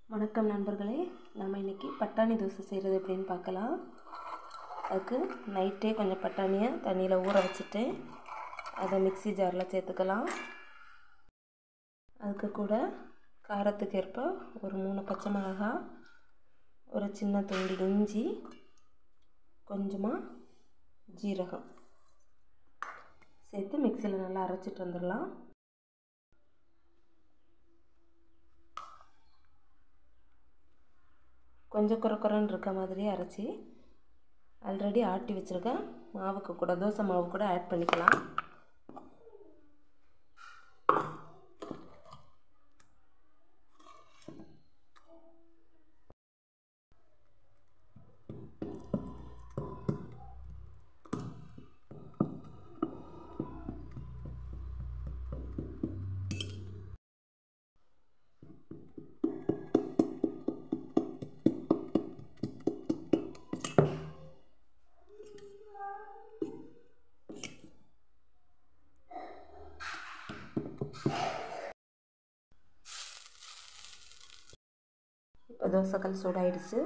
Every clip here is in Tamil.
வணக்கம் நண்பர்களே நம்ம இன்றைக்கி பட்டாணி தோசை செய்கிறது எப்படின்னு பார்க்கலாம் அதுக்கு நைட்டே கொஞ்சம் பட்டாணியை தண்ணியில் ஊற வச்சுட்டு அதை மிக்ஸி ஜாரில் சேர்த்துக்கலாம் அதுக்கு கூட காரத்துக்கு ஏற்ப ஒரு மூணு பச்சை மிளகாய் ஒரு சின்ன துண்டு இஞ்சி கொஞ்சமாக ஜீரகம் சேர்த்து மிக்சியில் நல்லா அரைச்சிட்டு வந்துடலாம் கொஞ்சம் குறை குறைன்னு இருக்க மாதிரியே அரைச்சி ஆல்ரெடி ஆட்டி வச்சுருக்கேன் மாவுக்கு கூட தோசை மாவு கூட ஆட் பண்ணிக்கலாம் இப்போ தோசைக்கல் சூடாயிடுச்சு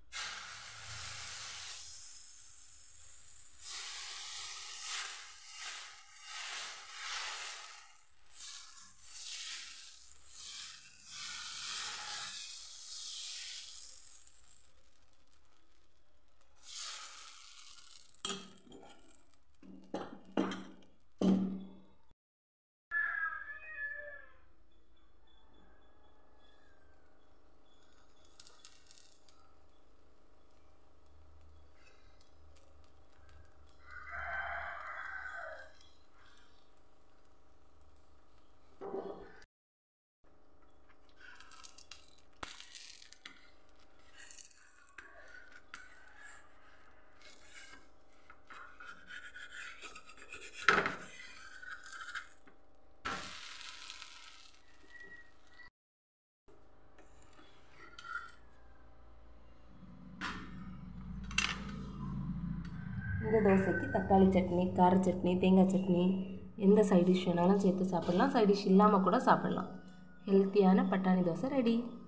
இந்த தோசைக்கு தக்காளி சட்னி கார சட்னி தேங்காய் சட்னி எந்த சைட் டிஷ் வேணாலும் சேர்த்து சாப்பிட்லாம் சைட் டிஷ் இல்லாமல் கூட சாப்பிட்லாம் ஹெல்த்தியான பட்டாணி தோசை ரெடி